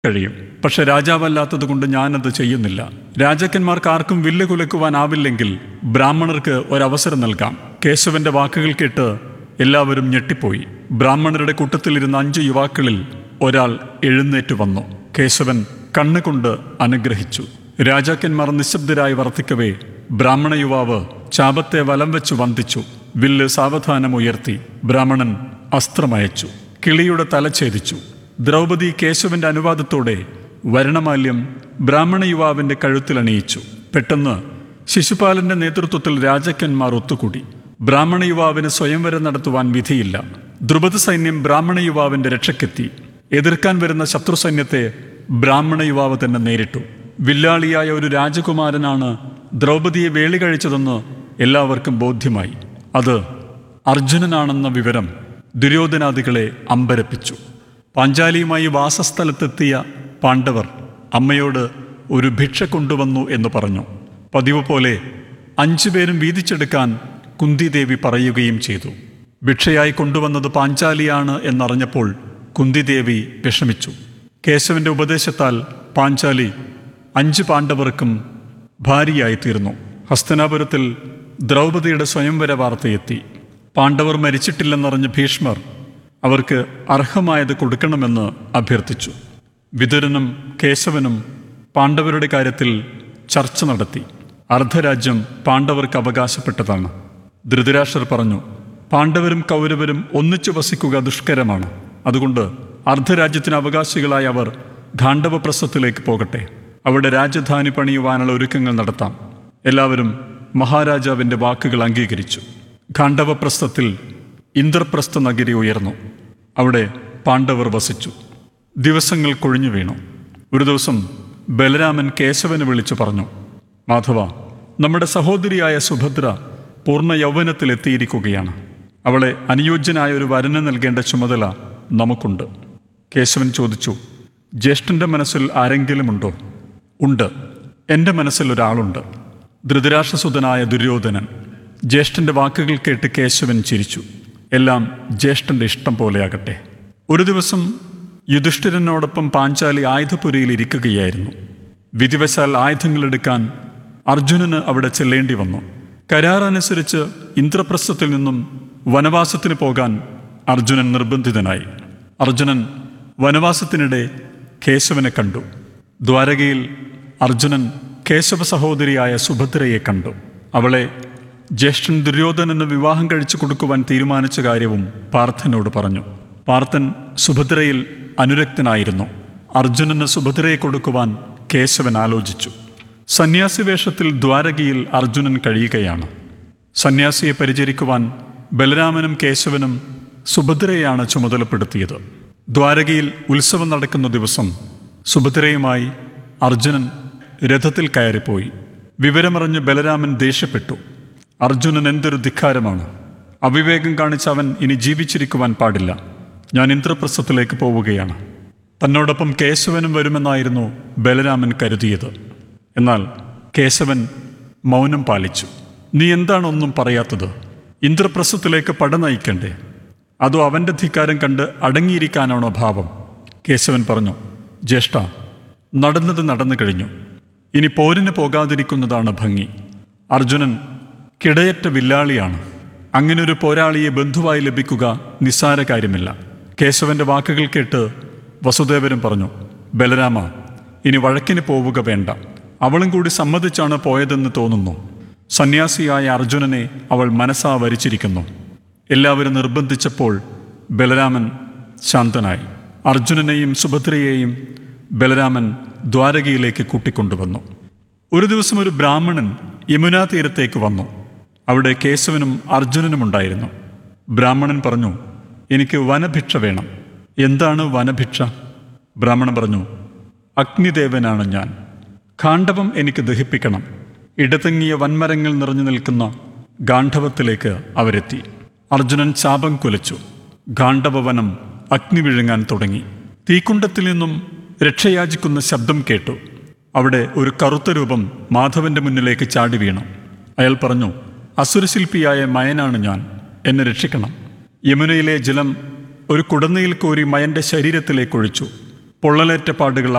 കഴിയും പക്ഷെ രാജാവല്ലാത്തത് കൊണ്ട് ഞാനത് ചെയ്യുന്നില്ല രാജാക്കന്മാർക്ക് ആർക്കും വില്ല് കുലക്കുവാനാവില്ലെങ്കിൽ ബ്രാഹ്മണർക്ക് ഒരവസരം നൽകാം കേശവന്റെ വാക്കുകൾ കേട്ട് എല്ലാവരും ഞെട്ടിപ്പോയി ബ്രാഹ്മണരുടെ കൂട്ടത്തിലിരുന്ന അഞ്ച് യുവാക്കളിൽ ഒരാൾ എഴുന്നേറ്റ് വന്നു കേശവൻ കണ്ണുകൊണ്ട് അനുഗ്രഹിച്ചു രാജാക്കന്മാർ നിശബ്ദരായി വർത്തിക്കവേ ബ്രാഹ്മണ യുവാവ് ചാപത്തെ വലം വെച്ച് വന്ദിച്ചു വില്ല് സാവധാനം ഉയർത്തി ബ്രാഹ്മണൻ അസ്ത്രമയച്ചു കിളിയുടെ തല ഛേദിച്ചു ദ്രൗപദി കേശവന്റെ അനുവാദത്തോടെ വരണമാല്യം ബ്രാഹ്മണ യുവാവിന്റെ കഴുത്തിലണിയിച്ചു പെട്ടെന്ന് ശിശുപാലന്റെ നേതൃത്വത്തിൽ രാജാക്കന്മാർ ഒത്തുകൂടി ബ്രാഹ്മണ യുവാവിന് സ്വയംവരം നടത്തുവാൻ വിധിയില്ല ദ്രുപദ സൈന്യം ബ്രാഹ്മണ യുവാവിന്റെ രക്ഷയ്ക്കെത്തി എതിർക്കാൻ വരുന്ന ശത്രു സൈന്യത്തെ ബ്രാഹ്മണ യുവാവ് തന്നെ നേരിട്ടു വില്ലാളിയായ ഒരു രാജകുമാരനാണ് ദ്രൗപദിയെ വേളി കഴിച്ചതെന്ന് എല്ലാവർക്കും ബോധ്യമായി അത് അർജുനനാണെന്ന വിവരം ദുര്യോധനാദികളെ അമ്പരപ്പിച്ചു പാഞ്ചാലിയുമായി വാസസ്ഥലത്തെത്തിയ പാണ്ഡവർ അമ്മയോട് ഒരു ഭിക്ഷ കൊണ്ടുവന്നു എന്ന് പറഞ്ഞു പതിവ് പോലെ അഞ്ചുപേരും വീതിച്ചെടുക്കാൻ കുന്തിദേവി പറയുകയും ചെയ്തു ഭിക്ഷയായി കൊണ്ടുവന്നത് പാഞ്ചാലിയാണ് എന്നറിഞ്ഞപ്പോൾ കുന്തിദേവി വിഷമിച്ചു കേശവന്റെ ഉപദേശത്താൽ പാഞ്ചാലി അഞ്ച് പാണ്ഡവർക്കും ഭാര്യയായിത്തീർന്നു ഹസ്തനാപുരത്തിൽ ദ്രൗപദിയുടെ സ്വയംവര വാർത്തയെത്തി പാണ്ഡവർ മരിച്ചിട്ടില്ലെന്നറിഞ്ഞ ഭീഷ്മർ അവർക്ക് അർഹമായത് കൊടുക്കണമെന്ന് അഭ്യർത്ഥിച്ചു വിതുരനും കേശവനും പാണ്ഡവരുടെ കാര്യത്തിൽ ചർച്ച നടത്തി അർദ്ധരാജ്യം പാണ്ഡവർക്ക് അവകാശപ്പെട്ടതാണ് ധൃതരാഷ്ട്രർ പറഞ്ഞു പാണ്ഡവരും കൗരവരും ഒന്നിച്ചു വസിക്കുക ദുഷ്കരമാണ് അതുകൊണ്ട് അർദ്ധരാജ്യത്തിന് അവകാശികളായ അവർ ഖാണ്ഡവപ്രസ്ഥത്തിലേക്ക് പോകട്ടെ അവിടെ രാജധാനി പണിയുവാനുള്ള ഒരുക്കങ്ങൾ നടത്താം എല്ലാവരും മഹാരാജാവിന്റെ വാക്കുകൾ അംഗീകരിച്ചു ഖാണ്ഡവപ്രസ്ഥത്തിൽ ഇന്ദ്രപ്രസ്ഥ നഗരി ഉയർന്നു അവിടെ പാണ്ഡവർ വസിച്ചു ദിവസങ്ങൾ കൊഴിഞ്ഞു വീണു ഒരു ദിവസം ബലരാമൻ കേശവനെ വിളിച്ചു പറഞ്ഞു മാധവ നമ്മുടെ സഹോദരിയായ സുഭദ്ര പൂർണ്ണ യൗവനത്തിൽ എത്തിയിരിക്കുകയാണ് അവളെ അനുയോജ്യനായ ഒരു വരന് നൽകേണ്ട ചുമതല നമുക്കുണ്ട് കേശവൻ ചോദിച്ചു ജ്യേഷ്ഠന്റെ മനസ്സിൽ ആരെങ്കിലുമുണ്ടോ ഉണ്ട് എൻ്റെ മനസ്സിൽ ഒരാളുണ്ട് ധൃതരാഷ്ട്രസുതനായ ദുര്യോധനൻ ജ്യേഷ്ഠന്റെ വാക്കുകൾ കേട്ട് കേശവൻ ചിരിച്ചു എല്ലാം ജ്യേഷ്ഠന്റെ ഇഷ്ടം പോലെയാകട്ടെ ഒരു ദിവസം യുധിഷ്ഠിരനോടൊപ്പം പാഞ്ചാലി ആയുധപുരയിൽ ഇരിക്കുകയായിരുന്നു വിധിവശാൽ ആയുധങ്ങളെടുക്കാൻ അർജുനന് അവിടെ ചെല്ലേണ്ടി വന്നു കരാറനുസരിച്ച് ഇന്ദ്രപ്രസ്ഥത്തിൽ നിന്നും വനവാസത്തിന് പോകാൻ അർജുനൻ നിർബന്ധിതനായി അർജുനൻ വനവാസത്തിനിടെ കേശവനെ കണ്ടു ദ്വാരകയിൽ അർജുനൻ കേശവ സഹോദരിയായ സുഭദ്രയെ കണ്ടു അവളെ ജ്യേഷ്ഠൻ ദുര്യോധനന് വിവാഹം കഴിച്ചു കൊടുക്കുവാൻ തീരുമാനിച്ച കാര്യവും പാർത്ഥനോട് പറഞ്ഞു പാർത്ഥൻ സുഭദ്രയിൽ അനുരക്തനായിരുന്നു അർജുനന് സുഭദ്രയെ കൊടുക്കുവാൻ കേശവൻ ആലോചിച്ചു സന്യാസി വേഷത്തിൽ ദ്വാരകയിൽ അർജുനൻ കഴിയുകയാണ് സന്യാസിയെ പരിചരിക്കുവാൻ ബലരാമനും കേശവനും സുഭദ്രയെയാണ് ചുമതലപ്പെടുത്തിയത് ദ്വാരകയിൽ ഉത്സവം നടക്കുന്ന ദിവസം സുഭദ്രയുമായി അർജുനൻ രഥത്തിൽ കയറിപ്പോയി വിവരമറിഞ്ഞ് ബലരാമൻ ദേഷ്യപ്പെട്ടു അർജുനൻ എന്തൊരു ധിക്കാരമാണ് അവിവേകം കാണിച്ച് അവൻ ഇനി ജീവിച്ചിരിക്കുവാൻ പാടില്ല ഞാൻ ഇന്ദ്രപ്രസ്ഥത്തിലേക്ക് പോവുകയാണ് തന്നോടൊപ്പം കേശവനും വരുമെന്നായിരുന്നു ബലരാമൻ കരുതിയത് എന്നാൽ കേശവൻ മൗനം പാലിച്ചു നീ എന്താണ് ഒന്നും പറയാത്തത് ഇന്ദ്രപ്രസ്ഥത്തിലേക്ക് പട നയിക്കണ്ടേ അതോ അവൻ്റെ ധിക്കാരം കണ്ട് അടങ്ങിയിരിക്കാനാണോ ഭാവം കേശവൻ പറഞ്ഞു ജ്യേഷ്ഠ നടന്നത് നടന്നു കഴിഞ്ഞു ഇനി പോരിന് പോകാതിരിക്കുന്നതാണ് ഭംഗി അർജുനൻ കിടയറ്റ വില്ലാളിയാണ് അങ്ങനൊരു പോരാളിയെ ബന്ധുവായി ലഭിക്കുക നിസ്സാര കാര്യമില്ല കേശവന്റെ വാക്കുകൾ കേട്ട് വസുദേവരും പറഞ്ഞു ബലരാമ ഇനി വഴക്കിന് പോവുക വേണ്ട അവളും കൂടി സമ്മതിച്ചാണ് പോയതെന്ന് തോന്നുന്നു സന്യാസിയായ അർജുനനെ അവൾ മനസ്സാ വരിച്ചിരിക്കുന്നു എല്ലാവരും നിർബന്ധിച്ചപ്പോൾ ബലരാമൻ ശാന്തനായി അർജുനനെയും സുഭദ്രയെയും ബലരാമൻ ദ്വാരകയിലേക്ക് കൂട്ടിക്കൊണ്ടുവന്നു ഒരു ദിവസം ഒരു ബ്രാഹ്മണൻ യമുനാ തീരത്തേക്ക് വന്നു അവിടെ കേശവനും അർജുനനും ഉണ്ടായിരുന്നു ബ്രാഹ്മണൻ പറഞ്ഞു എനിക്ക് വനഭിക്ഷ വേണം എന്താണ് വനഭിക്ഷ ബ്രാഹ്മണൻ പറഞ്ഞു അഗ്നിദേവനാണ് ഞാൻ ഖാണ്ഡവം എനിക്ക് ദഹിപ്പിക്കണം ഇടതങ്ങിയ വൻമരങ്ങൾ നിറഞ്ഞു നിൽക്കുന്ന ഗാണ്ഡവത്തിലേക്ക് അവരെത്തി അർജുനൻ ശാപം കുലച്ചു ഗാണ്ഡവവനം അഗ്നി വിഴുങ്ങാൻ തുടങ്ങി തീക്കുണ്ടത്തിൽ നിന്നും രക്ഷയാചിക്കുന്ന ശബ്ദം കേട്ടു അവിടെ ഒരു കറുത്ത രൂപം മാധവന്റെ മുന്നിലേക്ക് ചാടി വീണു അയാൾ പറഞ്ഞു അസുരശില്പിയായ മയനാണ് ഞാൻ എന്നെ രക്ഷിക്കണം യമുനയിലെ ജലം ഒരു കുടന്നയിൽ കോരി മയന്റെ ശരീരത്തിലേക്ക് ഒഴിച്ചു പൊള്ളലേറ്റ പാടുകൾ